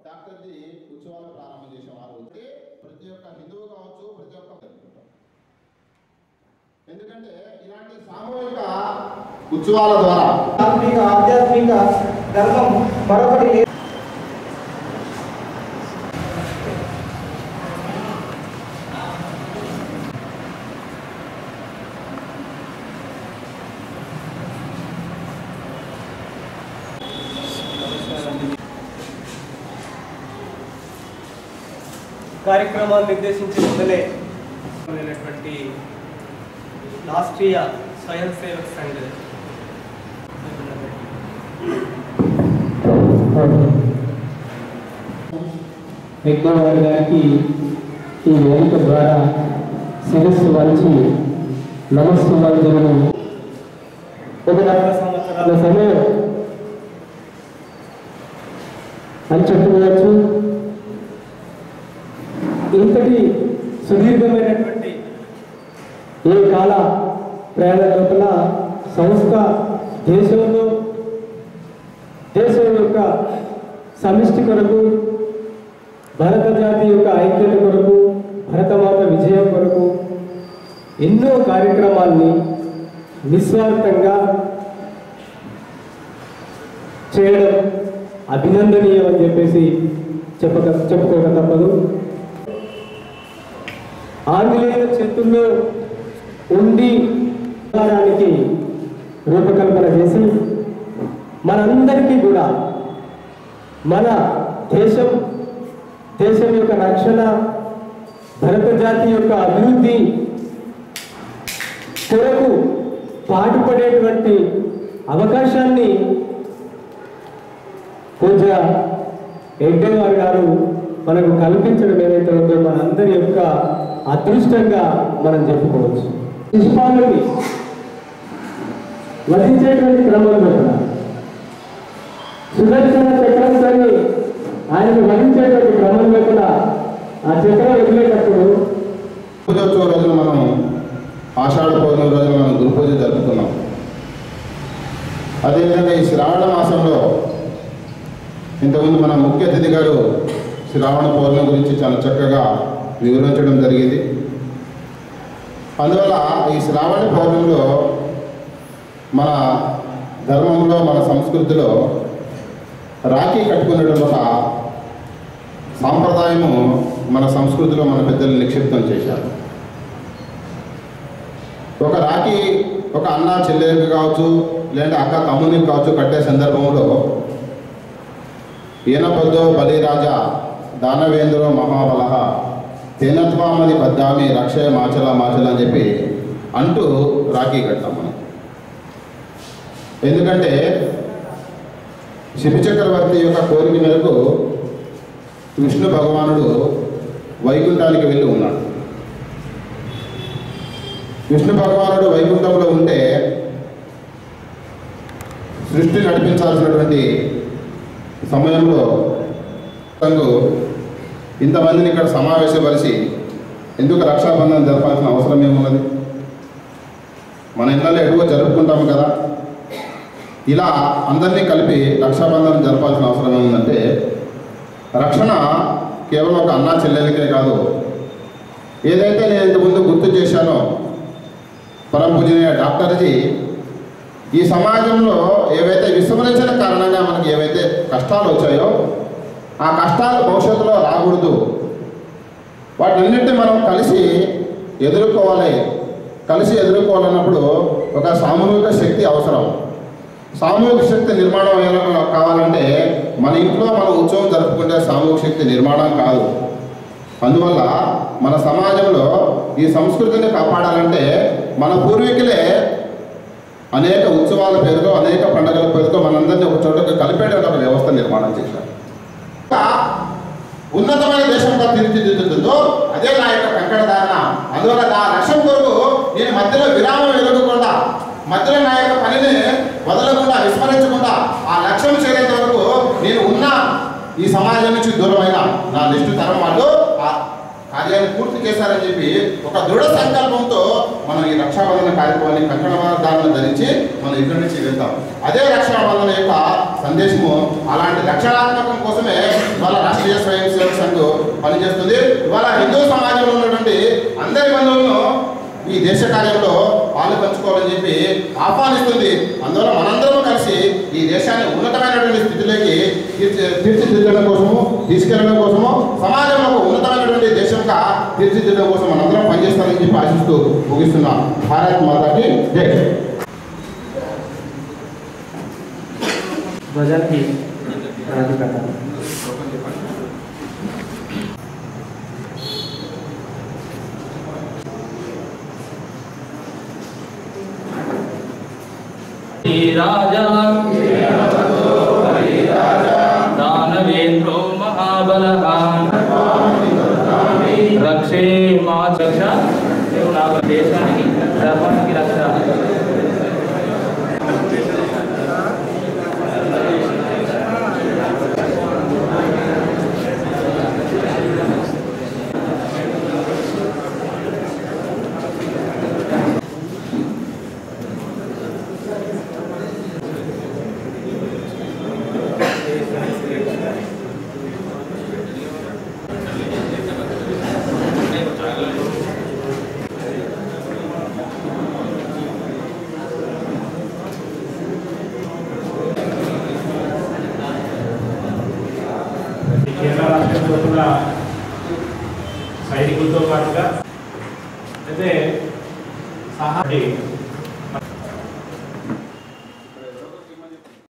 డాక్టర్జీ ఉత్సవాలు ప్రారంభం చేసేవారు అంటే ప్రతి ఒక్క హిందువు కావచ్చు ప్రతి ఒక్క జరుపుకుంటాం. ఎందుకంటే ఇలాంటి సామూహిక ఉత్సవాల ద్వారా ఆత్మిక ఆధ్యాత్మిక ధర్మం మరొకటి లేదు. కార్యక్రమాన్ని నిర్దేశించి మొదలే అయినటువంటి రాష్ట్రీయ స్వయం సేవక్ సంఘ్ యజ్ఞవారి గారికి ఈ వేదిక ద్వారా శిరస్సు వంచి నమస్కారం ఒక నలభై సంవత్సరాల సమయం అని చెప్పుకోవచ్చు ఇంతటి సుదీర్ఘమైనటువంటి ఏ కాల ప్రయాణ లోపల సంస్థ దేశంలో దేశం యొక్క సమిష్టి కొరకు భారత జాతి యొక్క ఐక్యత కొరకు భరతమాత విజయం కొరకు ఎన్నో కార్యక్రమాల్ని నిస్వార్థంగా చేయడం అభినందనీయం అని చెప్పేసి చెప్పక చెప్పుకోక తప్పదు ఆంగ్లేయుల చేతుల్లో ఉండి వ్యవహారానికి రూపకల్పన చేసి మనందరికీ కూడా మన దేశం దేశం యొక్క రక్షణ భరత జాతి యొక్క అభివృద్ధి కొరకు పాటుపడేటువంటి అవకాశాన్ని పూజ ఎడ్డేవారు గారు మనకు కల్పించడం ఏదైతే ఉందో మనందరి యొక్క అదృష్టంగా మనం చెప్పుకోవచ్చు శిశుపాలుని వధించేటువంటి క్రమంలో కూడా సుదర్శన చక్రంతో ఆయనకు వధించేటువంటి క్రమంలో కూడా ఆ చక్రం వదిలేటప్పుడు పూజోత్సవ రోజున మనం ఆషాఢ పౌర్ణమి రోజున మనం గురు పూజ జరుపుకున్నాం అదేవిధంగా ఈ శ్రావణ మాసంలో ఇంతకుముందు మన ముఖ్య అతిథి గారు శ్రావణ పౌర్ణమి గురించి చాలా చక్కగా వివరించడం జరిగింది అందువల్ల ఈ శ్రావణ పౌర్ణమిలో మన ధర్మంలో మన సంస్కృతిలో రాఖీ కట్టుకునేటువంటి ఒక సాంప్రదాయము మన సంస్కృతిలో మన పెద్దలు నిక్షిప్తం చేశారు ఒక రాఖీ ఒక అన్న చెల్లెలికి కావచ్చు లేదంటే అక్క తమ్మునికి కావచ్చు కట్టే సందర్భంలో ఈనపద్దో బలిరాజా దానవేంద్రో మహాబల తేనత్వామది పద్దామి రక్షయ మాచల మాచల అని చెప్పి అంటూ రాఖీ కట్టాం మనం ఎందుకంటే శివ చక్రవర్తి యొక్క కోరిక మేరకు విష్ణు భగవానుడు వైకుంఠానికి వెళ్ళి ఉన్నాడు విష్ణు భగవానుడు వైకుంఠంలో ఉంటే సృష్టి నడిపించాల్సినటువంటి సమయంలో తనకు ఇంతమందిని ఇక్కడ సమావేశపరిచి ఎందుకు రక్షాబంధనం జరపాల్సిన అవసరం ఏమున్నది మన ఇళ్ళలో ఎటువో జరుపుకుంటాము కదా ఇలా అందరినీ కలిపి రక్షాబంధనం జరపాల్సిన అవసరం ఏముందంటే రక్షణ కేవలం ఒక అన్నా చెల్లెలకే కాదు ఏదైతే నేను ఇంతకుముందు గుర్తు చేశానో పరమ పూజనీయ డాక్టర్జీ ఈ సమాజంలో ఏవైతే విస్మరించిన కారణంగా మనకి ఏవైతే కష్టాలు వచ్చాయో ఆ కష్టాలు భవిష్యత్తులో రాకూడదు వాటన్నిటిని మనం కలిసి ఎదుర్కోవాలి కలిసి ఎదుర్కోవాలన్నప్పుడు ఒక సామూహిక శక్తి అవసరం సామూహిక శక్తి నిర్మాణం ఎలా కావాలంటే మన ఇంట్లో మన ఉత్సవం జరుపుకుంటే సామూహిక శక్తి నిర్మాణం కాదు అందువల్ల మన సమాజంలో ఈ సంస్కృతిని కాపాడాలంటే మన పూర్వీకులే అనేక ఉత్సవాల పేరుతో అనేక పండుగల పేరుతో మనందరినీ ఒక చోటకు కలిపేటువంటి ఒక వ్యవస్థ నిర్మాణం చేశారు ఇంకా ఉన్నతమైన దేశంగా తీర్చిదిద్దుతుందో అదే నా యొక్క కంకణ ధారణ అందువల్ల నా లక్ష్యం కొరకు నేను మధ్యలో విరామం ఎదగకుండా మధ్యలో నా యొక్క పనిని వదలకుండా విస్మరించకుండా ఆ లక్ష్యం చేరేంత వరకు నేను ఉన్న ఈ సమాజం నుంచి దూరమైన నా లిస్టు తరం వాళ్ళు ఆ అది ఆయన పూర్తి చేశారని చెప్పి ఒక దృఢ సంకల్పంతో మనం ఈ రక్షాబంధన కార్యక్రమాన్ని కంకణదారులను ధరించి మనం ఇక్కడి నుంచి వెళ్తాం అదే రక్షాబంధన యొక్క సందేశము అలాంటి రక్షణాత్మకం కోసమే ఇవాళ రాష్ట్రీయ స్వయం సేవక సంఘం పనిచేస్తుంది ఇవాళ హిందూ సమాజంలో ఉన్నటువంటి అందరి బంధువులను ఈ దేశ కార్యంలో పాలు పంచుకోవాలని చెప్పి ఆహ్వానిస్తుంది అందువల్ల మనందరం కలిసి ఈ దేశాన్ని ఉన్నతమైనటువంటి స్థితిలోకి తీర్చి తీర్చిదిద్దడం కోసము తీసుకెళ్ళడం కోసము సమాజంలో ఒక ఉన్నతమైనటువంటి దేశంగా తీర్చిదిద్దడం కోసం మనందరం పనిచేస్తారని చెప్పి ఆశిస్తూ ముగిస్తున్నాం భారత్ మాతాకి జై ధ్వజానికి రాజు కట్టాలి राजा दानवेन्द्रो महाबलः రక్షే మా రక్ష దేవుడు నా దేశానికి ధర్మానికి రక్ష కేరళ రాష్ట్రంలో కూడా సైనికులతో పాటుగా అయితే సహా